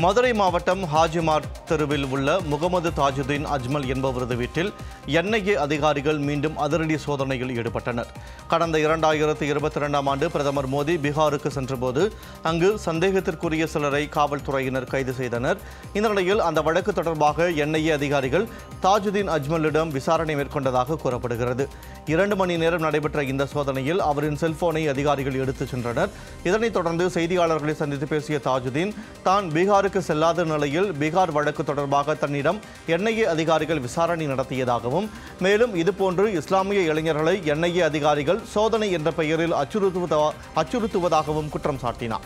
மதுரை மாவட்டம் ஹாஜிமார் தெருவில் உள்ள முகமது தாஜுதீன் அஜ்மல் என்பவரது வீட்டில் என்ஐஏ அதிகாரிகள் மீண்டும் அதிரடி சோதனையில் ஈடுபட்டனர் கடந்த இரண்டாயிரத்து இருபத்தி ரெண்டாம் ஆண்டு பிரதமர் மோடி பீகாருக்கு சென்றபோது அங்கு சந்தேகத்திற்குரிய சிலரை காவல்துறையினர் கைது செய்தனர் இந்த நிலையில் அந்த வழக்கு தொடர்பாக என்ஐஏ அதிகாரிகள் தாஜுதீன் அஜ்மலிடம் விசாரணை மேற்கொண்டதாக கூறப்படுகிறது இரண்டு மணி நேரம் நடைபெற்ற இந்த சோதனையில் அவரின் செல்போனை அதிகாரிகள் எடுத்துச் சென்றனர் இதனைத் தொடர்ந்து செய்தியாளர்களை சந்தித்து பேசிய தாஜுதீன் தான் பீகாருக்கு செல்லாத நிலையில் பீகார் வழக்கு தொடர்பாக தன்னிடம் என்ஐஏ அதிகாரிகள் விசாரணை நடத்தியதாகவும் மேலும் இதுபோன்று இஸ்லாமிய இளைஞர்களை என்ஐஏ அதிகாரிகள் சோதனை என்ற பெயரில் அச்சுறுத்துவதா அச்சுறுத்துவதாகவும் குற்றம் சாட்டினார்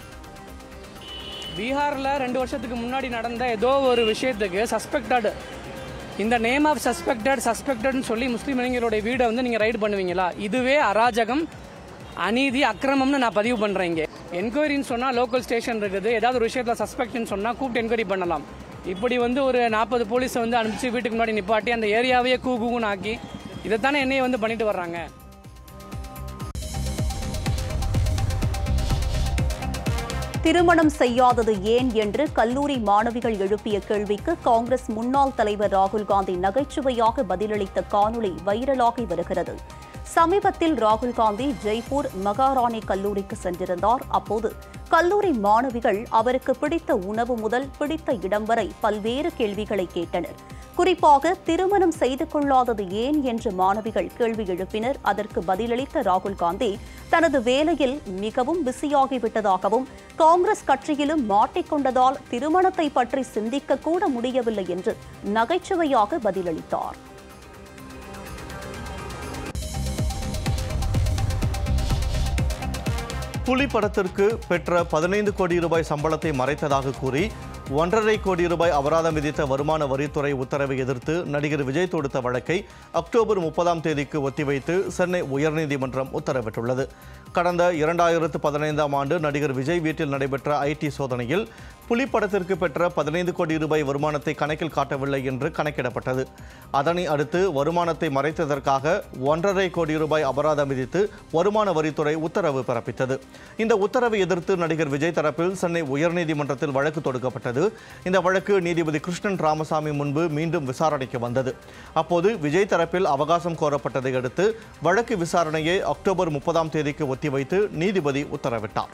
பீகாரில் ரெண்டு வருஷத்துக்கு முன்னாடி நடந்த ஏதோ ஒரு விஷயத்துக்கு சஸ்பெக்டட் இந்த நேம் ஆஃப் சஸ்பெக்டட் சஸ்பெக்டட்னு சொல்லி முஸ்லீம் இளைஞருடைய வீடை வந்து நீங்கள் ரைடு பண்ணுவீங்களா இதுவே அராஜகம் அநீதி அக்கிரமம்னு நான் பதிவு பண்ணுறேன் இங்கே என்கொயரின்னு சொன்னால் லோக்கல் ஸ்டேஷன் இருக்குது ஏதாவது ஒரு விஷயத்தில் சஸ்பெக்ட்னு சொன்னால் கூப்பிட்டு என்கொயரி பண்ணலாம் இப்படி வந்து ஒரு நாற்பது போலீஸை வந்து அனுப்பிச்சு வீட்டுக்கு முன்னாடி நிப்பாட்டி அந்த ஏரியாவையே கூ கூன்னு ஆக்கி இதைத்தானே என்னையை வந்து பண்ணிட்டு வர்றாங்க திருமணம் செய்யாதது ஏன் என்று கல்லூரி மாணவிகள் எழுப்பிய கேள்விக்கு காங்கிரஸ் முன்னாள் தலைவர் ராகுல் காந்தி நகைச்சுவையாக பதிலளித்த காணொளி வைரலாகி வருகிறது சமீபத்தில் ராகுல் காந்தி ஜெய்ப்பூர் மகாராணி கல்லூரிக்கு சென்றிருந்தார் அப்போது கல்லூரி மாணவிகள் அவருக்கு பிடித்த உணவு முதல் பிடித்த இடம் வரை பல்வேறு கேள்விகளை கேட்டனர் குறிப்பாக திருமணம் செய்து கொள்ளாதது ஏன் என்று மாணவிகள் கேள்வி எழுப்பினர் அதற்கு பதிலளித்த ராகுல் காந்தி தனது வேலையில் மிகவும் பிஸியாகிவிட்டதாகவும் காங்கிரஸ் கட்சியிலும் மாட்டிக்கொண்டதால் திருமணத்தை பற்றி சிந்திக்க கூட முடியவில்லை என்று நகைச்சுவையாக பதிலளித்தார் புலி படத்திற்கு பெற்ற பதினைந்து கோடி ரூபாய் சம்பளத்தை மறைத்ததாக கூறி ஒன்றரை கோடி ரூபாய் அபராதம் விதித்த வருமான வரித்துறை உத்தரவை எதிர்த்து நடிகர் விஜய் தொடுத்த வழக்கை அக்டோபர் முப்பதாம் தேதிக்கு ஒத்திவைத்து சென்னை உயர்நீதிமன்றம் உத்தரவிட்டுள்ளது கடந்த இரண்டாயிரத்து பதினைந்தாம் ஆண்டு நடிகர் விஜய் வீட்டில் நடைபெற்ற ஐடி சோதனையில் புலி படத்திற்கு பெற்ற பதினைந்து கோடி ரூபாய் வருமானத்தை கணக்கில் காட்டவில்லை என்று கணக்கிடப்பட்டது அதனை அடுத்து வருமானத்தை மறைத்ததற்காக ஒன்றரை கோடி ரூபாய் அபராதம் விதித்து வருமான வரித்துறை உத்தரவு பிறப்பித்தது இந்த உத்தரவை எதிர்த்து நடிகர் விஜய் தரப்பில் சென்னை உயர்நீதிமன்றத்தில் வழக்கு தொடுக்கப்பட்டது இந்த வழக்கு நீதிபதி கிருஷ்ணன் ராமசாமி முன்பு மீண்டும் விசாரணைக்கு வந்தது அப்போது விஜய் தரப்பில் அவகாசம் கோரப்பட்டதை அடுத்து வழக்கு விசாரணையை அக்டோபர் முப்பதாம் தேதிக்கு ஒத்திவைத்து நீதிபதி உத்தரவிட்டார்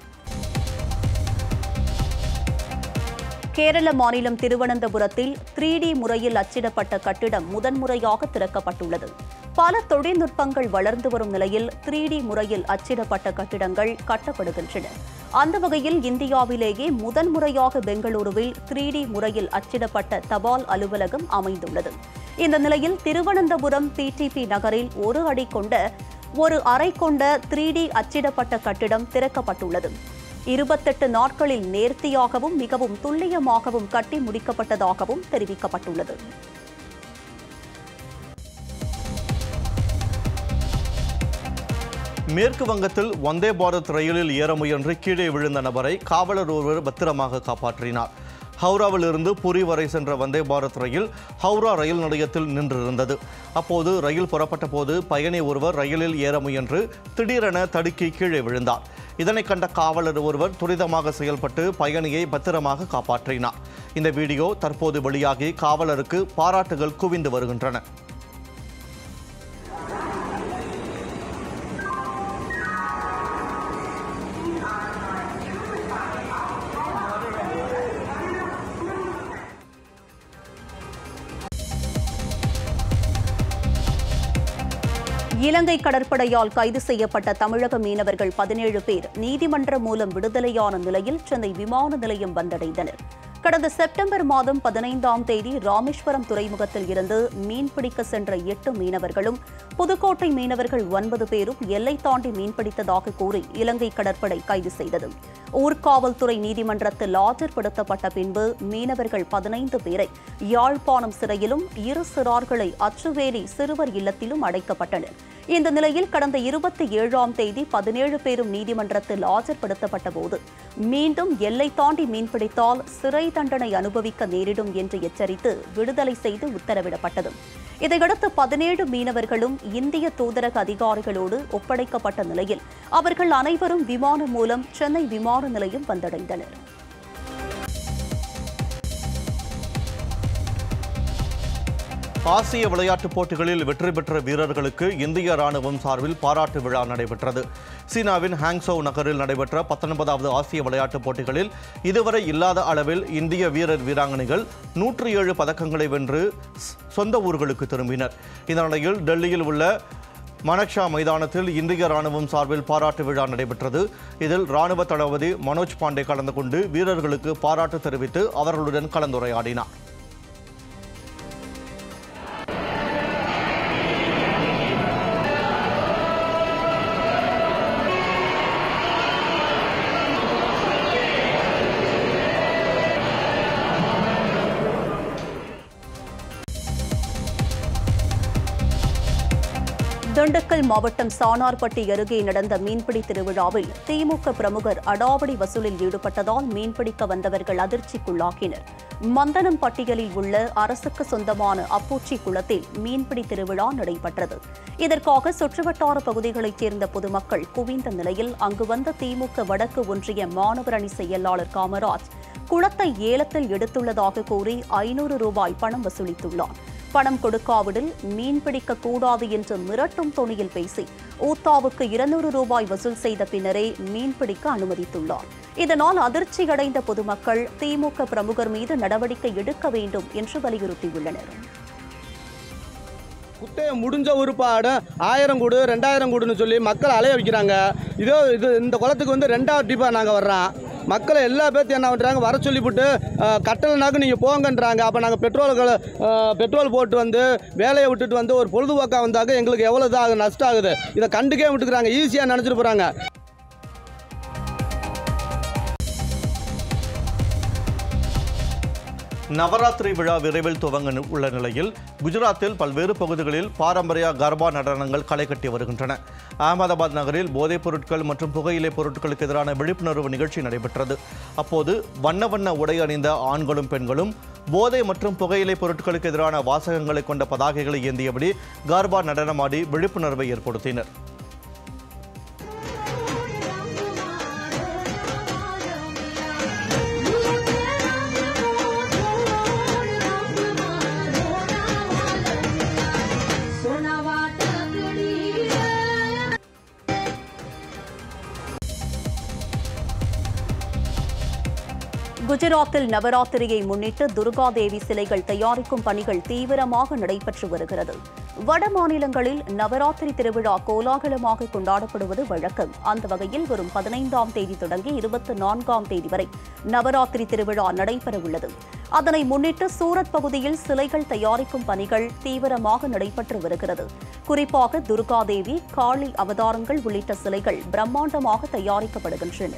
கேரள மாநிலம் திருவனந்தபுரத்தில் த்ரீ டி முறையில் அச்சிடப்பட்ட கட்டிடம் முதன்முறையாக திறக்கப்பட்டுள்ளது பல தொழில்நுட்பங்கள் வளர்ந்து வரும் நிலையில் த்ரீ டி முறையில் அச்சிடப்பட்ட கட்டிடங்கள் கட்டப்படுகின்றன அந்த வகையில் இந்தியாவிலேயே முதன்முறையாக பெங்களூருவில் த்ரீ டி முறையில் அச்சிடப்பட்ட தபால் அலுவலகம் அமைந்துள்ளது இந்த நிலையில் திருவனந்தபுரம் பிடிபி நகரில் ஒரு அடி கொண்ட ஒரு அறை கொண்ட த்ரீ டி அச்சிடப்பட்ட கட்டிடம் திறக்கப்பட்டுள்ளது இருபத்தெட்டு நாட்களில் நேர்த்தியாகவும் மிகவும் துல்லியமாகவும் கட்டி முடிக்கப்பட்டதாகவும் தெரிவிக்கப்பட்டுள்ளது மேற்கு வங்கத்தில் வந்தே பாரத் ரயிலில் ஏற முயன்று கீழே விழுந்த நபரை காவலர் ஒருவர் பத்திரமாக காப்பாற்றினார் ஹவுராவில் இருந்து புரி வரை சென்ற வந்தே பாரத் ரயில் ஹவுரா ரயில் நிலையத்தில் நின்றிருந்தது அப்போது ரயில் புறப்பட்ட போது பயணி ஒருவர் ரயிலில் ஏற முயன்று திடீரென தடுக்கி கீழே விழுந்தார் இதனை கண்ட காவலர் ஒருவர் துரிதமாக செயல்பட்டு பயணியை பத்திரமாக காப்பாற்றினார் இந்த வீடியோ தற்போது வெளியாகி காவலருக்கு பாராட்டுகள் குவிந்து வருகின்றன இலங்கை கடற்படையால் கைது செய்யப்பட்ட தமிழக மீனவர்கள் பதினேழு பேர் நீதிமன்றம் மூலம் விடுதலையான நிலையில் சென்னை விமான நிலையம் வந்தடைந்தனர் கடந்த செப்டம்பர் மாதம் பதினைந்தாம் தேதி ராமேஸ்வரம் துறைமுகத்தில் இருந்து மீன்பிடிக்க சென்ற எட்டு மீனவர்களும் புதுக்கோட்டை மீனவர்கள் ஒன்பது பேரும் எல்லை தாண்டி மீன்பிடித்ததாக கூறி இலங்கை கடற்படை கைது செய்தது ஊர்காவல்துறை நீதிமன்றத்தில் ஆஜர்படுத்தப்பட்ட பின்பு மீனவர்கள் பதினைந்து பேரை யாழ்ப்பாணம் சிறையிலும் இரு சிறார்களை அச்சுவேலி சிறுவர் இல்லத்திலும் அடைக்கப்பட்டனர் இந்த நிலையில் கடந்த இருபத்தி ஏழாம் தேதி பதினேழு பேரும் நீதிமன்றத்தில் ஆஜர்படுத்தப்பட்ட போது மீண்டும் எல்லை தாண்டி மீன்பிடித்தால் சிறை தண்டனை அனுபவிக்க நேரிடும் என்று எச்சரித்து விடுதலை செய்து உத்தரவிடப்பட்டது இதையடுத்து பதினேழு மீனவர்களும் இந்திய தூதரக அதிகாரிகளோடு ஒப்படைக்கப்பட்ட நிலையில் அவர்கள் அனைவரும் விமானம் மூலம் சென்னை விமான நிலையம் வந்தடைந்தனர் ஆசிய விளையாட்டுப் போட்டிகளில் வெற்றி பெற்ற வீரர்களுக்கு இந்திய ராணுவம் சார்பில் பாராட்டு விழா நடைபெற்றது சீனாவின் ஹாங்சோ நகரில் நடைபெற்ற பத்தொன்பதாவது ஆசிய விளையாட்டுப் போட்டிகளில் இதுவரை இல்லாத அளவில் இந்திய வீரர் வீராங்கனைகள் நூற்றி ஏழு பதக்கங்களை வென்று ஸ்- சொந்த ஊர்களுக்கு திரும்பினர் இந்த நிலையில் டெல்லியில் உள்ள மனக்ஷா மைதானத்தில் இந்திய ராணுவம் சார்பில் பாராட்டு விழா நடைபெற்றது இதில் ராணுவ தளபதி மனோஜ் பாண்டே கலந்து கொண்டு வீரர்களுக்கு பாராட்டு தெரிவித்து அவர்களுடன் கலந்துரையாடினார் திண்டுக்கல் மாவட்டம் சானார்பட்டி அருகே நடந்த மீன்பிடி திருவிழாவில் திமுக பிரமுகர் அடாவடி வசூலில் ஈடுபட்டதால் மீன்பிடிக்க வந்தவர்கள் அதிர்ச்சிக்குள்ளாகினர் மந்தனம் பட்டியலில் உள்ள அரசுக்கு சொந்தமான அப்பூச்சி குளத்தில் மீன்பிடி திருவிழா நடைபெற்றது இதற்காக சுற்றுவட்டார பகுதிகளைச் சேர்ந்த பொதுமக்கள் குவிந்த நிலையில் அங்கு வந்த திமுக வடக்கு ஒன்றிய மாணவர் அணி செயலாளர் காமராஜ் குளத்தை ஏலத்தில் எடுத்துள்ளதாக கூறி ஐநூறு ரூபாய் பணம் வசூலித்துள்ளார் பணம் கொடுக்காவிடில் மீன் பிடிக்க கூடாது என்று மிரட்டும் தொனியில் பேசி ஊத்தாவுக்கு இருநூறு ரூபாய் வசூல் செய்த பின்னரே மீன் பிடிக்க அனுமதித்துள்ளார் இதனால் அதிர்ச்சியடைந்த பொதுமக்கள் திமுக பிரமுகர் மீது நடவடிக்கை எடுக்க வேண்டும் என்று வலியுறுத்தியுள்ளனர் குட்டையை முடிஞ்ச உருப்பாடு ஆயிரம் கூடு ரெண்டாயிரம் கூடுன்னு சொல்லி மக்களை அலைய வைக்கிறாங்க இதோ இது இந்த குளத்துக்கு வந்து ரெண்டாவது டிப்பாக நாங்கள் வர்றோம் மக்களை எல்லா பேர்த்தையும் என்ன பண்ணுறாங்க வர சொல்லிவிட்டு அஹ், கட்டலைனாக்க நீங்கள் போங்கன்றாங்க அப்போ நாங்கள் பெட்ரோல்களை அஹ், பெட்ரோல் போட்டு வந்து வேலையை விட்டுட்டு வந்து ஒரு பொழுதுபோக்காக வந்தாக்க எங்களுக்கு எவ்வளோ இதாகுது நஷ்டம் ஆகுது இதை கண்டுக்கே விட்டுக்கிறாங்க ஈஸியாக நினச்சிட்டு போகிறாங்க நவராத்திரி விழா விரைவில் துவங்க நி- உள்ள நிலையில் குஜராத்தில் பல்வேறு பகுதிகளில் பாரம்பரிய கர்பா நடனங்கள் களை கட்டி வருகின்றன அகமதாபாத் நகரில் போதைப் பொருட்கள் மற்றும் புகையிலை பொருட்களுக்கு எதிரான விழிப்புணர்வு நிகழ்ச்சி நடைபெற்றது அப்போது வண்ண வண்ண உடை அணிந்த ஆண்களும் பெண்களும் போதை மற்றும் புகையிலை பொருட்களுக்கு எதிரான வாசகங்களை கொண்ட பதாகைகளை ஏந்தியபடி கர்பா நடனமாடி விழிப்புணர்வை ஏற்படுத்தினர் குஜராத்தில் நவராத்திரியை முன்னிட்டு துர்காதேவி சிலைகள் தயாரிக்கும் பணிகள் தீவிரமாக நடைபெற்று வருகிறது வட மாநிலங்களில் நவராத்திரி திருவிழா கோலாகலமாக கொண்டாடப்படுவது வழக்கம் அந்த வகையில் வரும் பதினைந்தாம் தேதி தொடங்கி இருபத்தி நான்காம் தேதி வரை நவராத்திரி திருவிழா நடைபெறவுள்ளது அதனை முன்னிட்டு சூரத் பகுதியில் சிலைகள் தயாரிக்கும் பணிகள் தீவிரமாக நடைபெற்று வருகிறது குறிப்பாக துர்காதேவி காளி அவதாரங்கள் உள்ளிட்ட சிலைகள் பிரம்மாண்டமாக தயாரிக்கப்படுகின்றன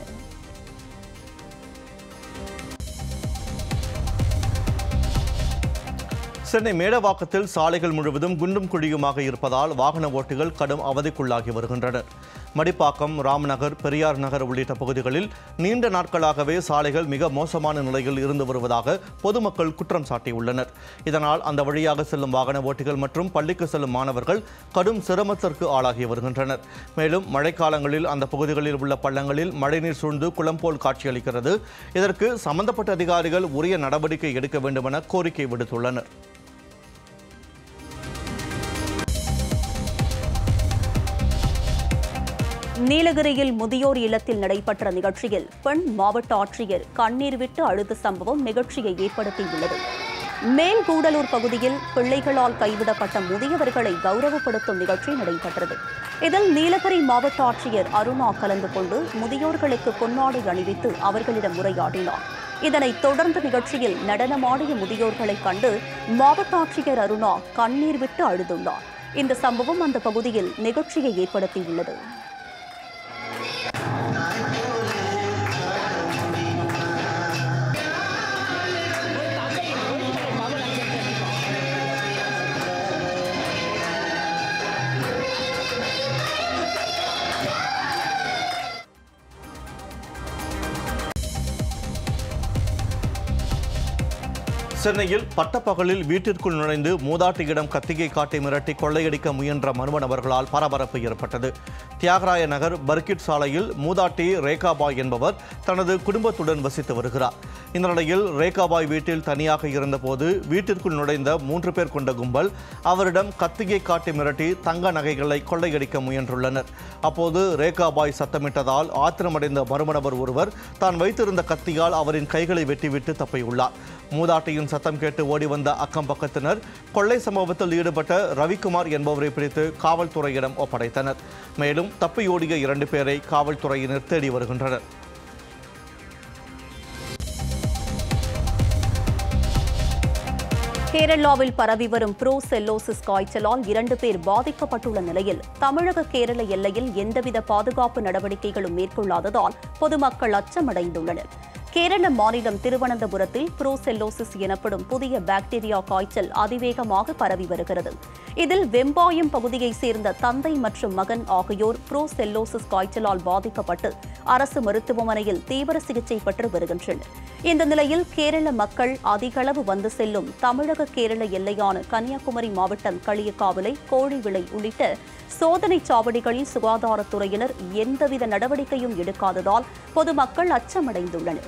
சென்னை மேடவாக்கத்தில் சாலைகள் முழுவதும் குண்டும் குழியுமாக இருப்பதால் வாகன ஓட்டிகள் கடும் அவதிக்குள்ளாகி வருகின்றனர் மடிப்பாக்கம் ராம்நகர் பெரியார் நகர் உள்ளிட்ட பகுதிகளில் நீண்ட நாட்களாகவே சாலைகள் மிக மோசமான நிலையில் இருந்து வருவதாக பொதுமக்கள் குற்றம் சாட்டியுள்ளனர் இதனால் அந்த வழியாக செல்லும் வாகன ஓட்டிகள் மற்றும் பள்ளிக்கு செல்லும் மாணவர்கள் கடும் சிரமத்திற்கு ஆளாகி வருகின்றனர் மேலும் மழைக்காலங்களில் அந்த பகுதிகளில் உள்ள பள்ளங்களில் மழைநீர் சூழ்ந்து குளம் போல் காட்சியளிக்கிறது இதற்கு சம்பந்தப்பட்ட அதிகாரிகள் உரிய நடவடிக்கை எடுக்க வேண்டுமென கோரிக்கை விடுத்துள்ளனர் நீலகிரியில் முதியோர் இல்லத்தில் நடைபெற்ற நிகழ்ச்சியில் பெண் மாவட்ட ஆட்சியர் கண்ணீர் விட்டு அழுத சம்பவம் நிகழ்ச்சியை ஏற்படுத்தியுள்ளது மேல்கூடலூர் பகுதியில் பிள்ளைகளால் கைவிடப்பட்ட முதியவர்களை கௌரவப்படுத்தும் நிகழ்ச்சி நடைபெற்றது இதில் நீலகிரி மாவட்ட ஆட்சியர் அருணா கலந்து கொண்டு முதியோர்களுக்கு பொன்னாடை அணிவித்து அவர்களிடம் உரையாடினார் இதனைத் தொடர்ந்து நிகழ்ச்சியில் நடனமாடிய முதியோர்களை கண்டு மாவட்ட ஆட்சியர் அருணா கண்ணீர் விட்டு அழுதுள்ளார் இந்த சம்பவம் அந்த பகுதியில் நிகழ்ச்சியை ஏற்படுத்தியுள்ளது சென்னையில் பட்டப்பகலில் வீட்டிற்குள் நுழைந்து மூதாட்டியிடம் கத்திகை காட்டி மிரட்டி கொள்ளையடிக்க முயன்ற மர்ம நபர்களால் பரபரப்பு ஏற்பட்டது தியாகராய நகர் பர்கிட் சாலையில் மூதாட்டி ரேகாபாய் என்பவர் தனது குடும்பத்துடன் வசித்து வருகிறார் இந்த நிலையில் ரேகாபாய் வீட்டில் தனியாக இருந்தபோது வீட்டிற்குள் நுழைந்த மூன்று பேர் கொண்ட கும்பல் அவரிடம் கத்திகை காட்டி மிரட்டி தங்க நகைகளை கொள்ளையடிக்க முயன்றுள்ளனர் அப்போது ரேகாபாய் சத்தமிட்டதால் ஆத்திரமடைந்த மர்ம நபர் ஒருவர் தான் வைத்திருந்த கத்தியால் அவரின் கைகளை வெட்டிவிட்டு தப்பியுள்ளார் மூதாட்டியின் சத்தம் கேட்டு ஓடி வந்த அக்கம் பக்கத்தினர் கொள்ளை சம்பவத்தில் ஈடுபட்ட ரவிக்குமார் என்பவரை பிடித்து காவல்துறையிடம் ஒப்படைத்தனர் மேலும் தப்பியோடிய இரண்டு பேரை காவல்துறையினர் தேடி வருகின்றனர் கேரளாவில் பரவி வரும் ப்ரோ செல்லோசிஸ் காய்ச்சலால் இரண்டு பேர் பாதிக்கப்பட்டுள்ள நிலையில் தமிழக கேரள எல்லையில் எந்தவித பாதுகாப்பு நடவடிக்கைகளும் மேற்கொள்ளாததால் பொதுமக்கள் அச்சமடைந்துள்ளனர் கேரள மாநிலம் திருவனந்தபுரத்தில் ப்ரோசெல்லோசிஸ் எனப்படும் புதிய பாக்டீரியா காய்ச்சல் அதிவேகமாக பரவி வருகிறது இதில் வெம்பாயம் பகுதியைச் சேர்ந்த தந்தை மற்றும் மகன் ஆகியோர் ப்ரோசெல்லோசிஸ் காய்ச்சலால் பாதிக்கப்பட்டு அரசு மருத்துவமனையில் தீவிர சிகிச்சை பெற்று வருகின்றனர் இந்த நிலையில் கேரள மக்கள் அதிகளவு வந்து செல்லும் தமிழக கேரள எல்லையான கன்னியாகுமரி மாவட்டம் களியக்காவிளை கோழிவிளை உள்ளிட்ட சோதனைச் சாவடிகளில் சுகாதாரத்துறையினர் எந்தவித நடவடிக்கையும் எடுக்காததால் பொதுமக்கள் அச்சமடைந்துள்ளனர்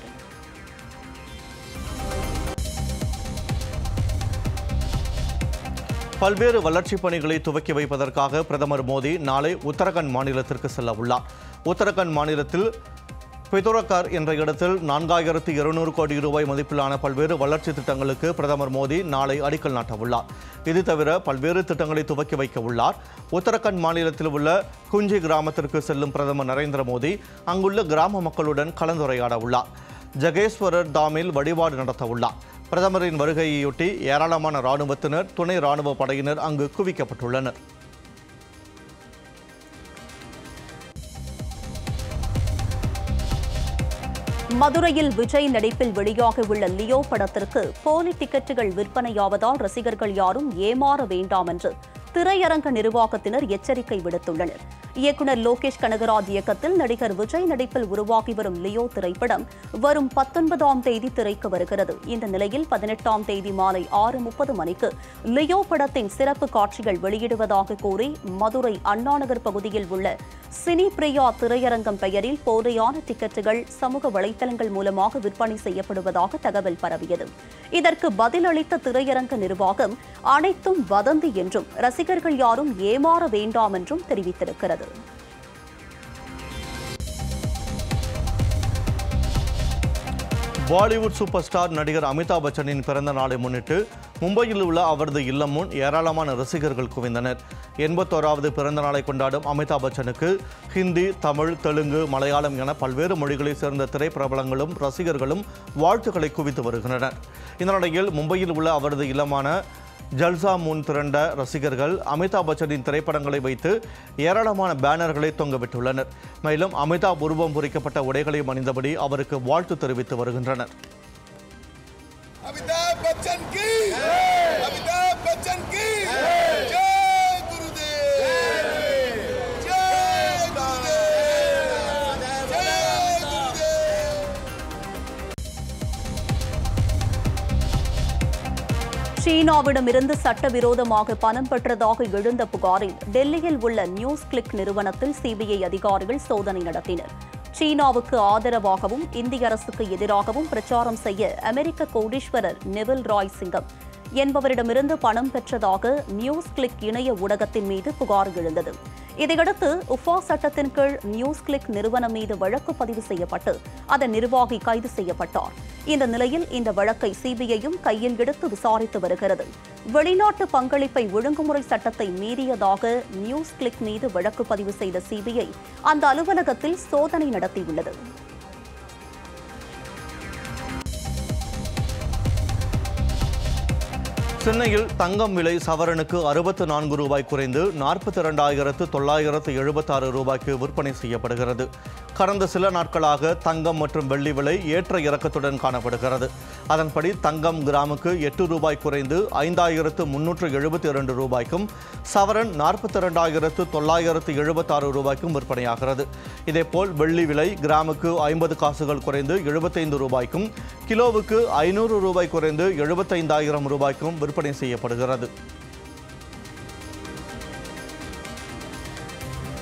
பல்வேறு வளர்ச்சிப் பணிகளை துவக்கி வைப்பதற்காக பிரதமர் மோடி நாளை உத்தரகண்ட் மாநிலத்திற்கு செல்ல உள்ளார் உத்தரகண்ட் மாநிலத்தில் பிதோரக்கார் என்ற இடத்தில் நான்காயிரத்து இருநூறு கோடி ரூபாய் மதிப்பிலான பல்வேறு வளர்ச்சி திட்டங்களுக்கு பிரதமர் மோடி நாளை அடிக்கல் நாட்ட உள்ளார் இது தவிர பல்வேறு திட்டங்களை துவக்கி வைக்க உள்ளார் உத்தரகண்ட் மாநிலத்தில் உள்ள குஞ்சி கிராமத்திற்கு செல்லும் பிரதமர் நரேந்திர மோடி அங்குள்ள கிராம மக்களுடன் கலந்துரையாட உள்ளார் ஜகேஸ்வரர் தாமில் வழிபாடு நடத்த உள்ளார் பிரதமரின் வருகையையொட்டி ஏராளமான ராணுவத்தினர் துணை ராணுவ படையினர் அங்கு குவிக்கப்பட்டுள்ளனர் மதுரையில் விஜய் நடிப்பில் வெளியாக உள்ள லியோ படத்திற்கு போலி டிக்கெட்டுகள் விற்பனையாவதால் ரசிகர்கள் யாரும் ஏமாற வேண்டாம் என்று திரையரங்க நிர்வாகத்தினர் எச்சரிக்கை விடுத்துள்ளனர் இயக்குனர் லோகேஷ் கனகராஜ் இயக்கத்தில் நடிகர் விஜய் நடிப்பில் உருவாகி வரும் லியோ திரைப்படம் வரும் பத்தொன்பதாம் தேதி திரைக்கு வருகிறது இந்த நிலையில் பதினெட்டாம் தேதி மாலை ஆறு முப்பது மணிக்கு லியோ படத்தின் சிறப்பு காட்சிகள் வெளியிடுவதாக கூறி மதுரை அண்ணாநகர் பகுதியில் உள்ள சினி பிரியா திரையரங்கம் பெயரில் போதையான டிக்கெட்டுகள் சமூக வலைதளங்கள் மூலமாக விற்பனை செய்யப்படுவதாக தகவல் பரவியது இதற்கு பதிலளித்த திரையரங்க நிர்வாகம் அனைத்தும் வதந்தி என்றும் ரசிகர்கள் யாரும் ஏமாற வேண்டாம் என்றும் தெரிவித்திருக்கிறது பாலிவுட் சூப்பர் ஸ்டார் நடிகர் அமிதாப் பச்சனின் பிறந்த நாளை முன்னிட்டு மும்பையில் உள்ள அவரது இல்லம் முன் ஏராளமான ரசிகர்கள் குவிந்தனர் எண்பத்தோராவது பிறந்த நாளை கொண்டாடும் அமிதாப் பச்சனுக்கு ஹிந்தி தமிழ் தெலுங்கு மலையாளம் என பல்வேறு மொழிகளைச் சேர்ந்த திரைப்பிரபலங்களும் ரசிகர்களும் வாழ்த்துக்களை குவித்து வருகின்றனர் இந்த நிலையில் மும்பையில் உள்ள அவரது இல்லமான ஜல்சா முன் திரண்ட ரசிகர்கள் அமிதாப் பச்சனின் திரைப்படங்களை வைத்து ஏராளமான பேனர்களை தொங்கவிட்டுள்ளனர் மேலும் அமிதாப் உருவம் பொறிக்கப்பட்ட உடைகளையும் அணிந்தபடி அவருக்கு வாழ்த்து தெரிவித்து வருகின்றனர் अमिताभ बच्चन की अमिताभ बच्चन की जय गुरुदेव जय गुरुदेव जय गुरुदेव சீனாவிடமிருந்து சட்டவிரோதமாக பணம் பெற்றதாக எழுந்த புகாரில் டெல்லியில் உள்ள நியூஸ் கிளிக் நிறுவனத்தில் சிபிஐ அதிகாரிகள் சோதனை நடத்தினர் சீனாவுக்கு ஆதரவாகவும் இந்திய அரசுக்கு எதிராகவும் பிரச்சாரம் செய்ய அமெரிக்க கோடீஸ்வரர் நெவில் ராய் சிங்கம் என்பவரிடமிருந்து பணம் பெற்றதாக நியூஸ் கிளிக் இணைய ஊடகத்தின் மீது புகார் எழுந்தது இதையடுத்து உஃபா சட்டத்தின் கீழ் நியூஸ் கிளிக் நிறுவனம் மீது வழக்கு பதிவு செய்யப்பட்டு அதன் நிர்வாகி கைது செய்யப்பட்டார் இந்த நிலையில் இந்த வழக்கை சிபிஐயும் கையில் எடுத்து விசாரித்து வருகிறது வெளிநாட்டு பங்களிப்பை ஒழுங்குமுறை சட்டத்தை மீறியதாக நியூஸ் கிளிக் மீது வழக்கு பதிவு செய்த சிபிஐ அந்த அலுவலகத்தில் சோதனை நடத்தியுள்ளது சென்னையில் தங்கம் விலை சவரனுக்கு அறுபத்து நான்கு ரூபாய் குறைந்து நாற்பத்தி இரண்டாயிரத்து தொள்ளாயிரத்து எழுபத்தாறு ரூபாய்க்கு விற்பனை செய்யப்படுகிறது கடந்த சில நாட்களாக தங்கம் மற்றும் வெள்ளி விலை ஏற்ற இறக்கத்துடன் காணப்படுகிறது அதன்படி தங்கம் கிராமுக்கு எட்டு ரூபாய் குறைந்து ஐந்தாயிரத்து முன்னூற்று எழுபத்தி இரண்டு ரூபாய்க்கும் சவரன் நாற்பத்தி இரண்டாயிரத்து தொள்ளாயிரத்து எழுபத்தாறு ரூபாய்க்கும் விற்பனையாகிறது இதேபோல் வெள்ளி விலை கிராமுக்கு ஐம்பது காசுகள் குறைந்து எழுபத்தைந்து ரூபாய்க்கும் கிலோவுக்கு ஐநூறு ரூபாய் குறைந்து எழுபத்தைந்தாயிரம் ரூபாய்க்கும் விற்பனை செய்யப்படுகிறது